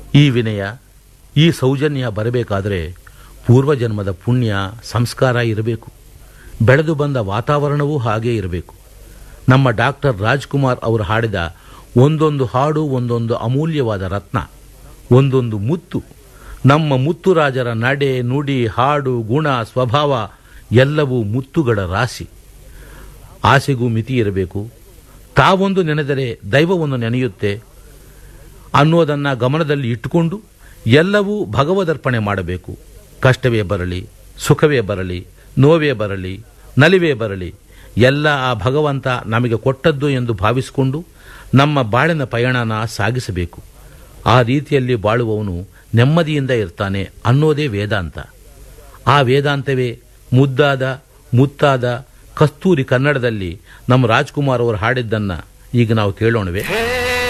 ಈ ವಿನಯ ಈ ಸೌಜನ್ಯ ಬರಬೇಕಾದರೆ ಪೂರ್ವಜನ್ಮದ ಪುಣ್ಯ ಸಂಸ್ಕಾರ ಇರಬೇಕು ಬೆಳೆದು ಬಂದ ವಾತಾವರಣವೂ ಹಾಗೇ ಇರಬೇಕು ನಮ್ಮ ಡಾಕ್ಟರ್ ರಾಜ್ಕುಮಾರ್ ಅವರು ಹಾಡಿದ ಒಂದೊಂದು ಹಾಡು ಒಂದೊಂದು ಅಮೂಲ್ಯವಾದ ರತ್ನ ಒಂದೊಂದು ಮುತ್ತು ನಮ್ಮ ಮುತ್ತುರಾಜರ ನಡೆ ನುಡಿ ಹಾಡು ಗುಣ ಸ್ವಭಾವ ಎಲ್ಲವೂ ಮುತ್ತುಗಳ ರಾಶಿ ಆಸೆಗೂ ಮಿತಿ ಇರಬೇಕು ತಾವೊಂದು ನೆನೆದರೆ ದೈವವನ್ನು ನೆನೆಯುತ್ತೆ ಅನ್ನೋದನ್ನು ಗಮನದಲ್ಲಿ ಇಟ್ಟುಕೊಂಡು ಎಲ್ಲವೂ ಭಗವದರ್ಪಣೆ ಮಾಡಬೇಕು ಕಷ್ಟವೇ ಬರಲಿ ಸುಖವೇ ಬರಲಿ ನೋವೇ ಬರಲಿ ನಲಿವೇ ಬರಲಿ ಎಲ್ಲ ಆ ಭಗವಂತ ನಮಗೆ ಕೊಟ್ಟದ್ದು ಎಂದು ಭಾವಿಸಿಕೊಂಡು ನಮ್ಮ ಬಾಳಿನ ಪಯಣನ ಸಾಗಿಸಬೇಕು ಆ ರೀತಿಯಲ್ಲಿ ಬಾಳುವವನು ನೆಮ್ಮದಿಯಿಂದ ಇರ್ತಾನೆ ಅನ್ನೋದೇ ವೇದಾಂತ ಆ ವೇದಾಂತವೇ ಮುದ್ದಾದ ಮುತ್ತಾದ ಕಸ್ತೂರಿ ಕನ್ನಡದಲ್ಲಿ ನಮ್ಮ ರಾಜ್ಕುಮಾರ್ ಅವರು ಹಾಡಿದ್ದನ್ನು ಈಗ ನಾವು ಕೇಳೋಣವೇ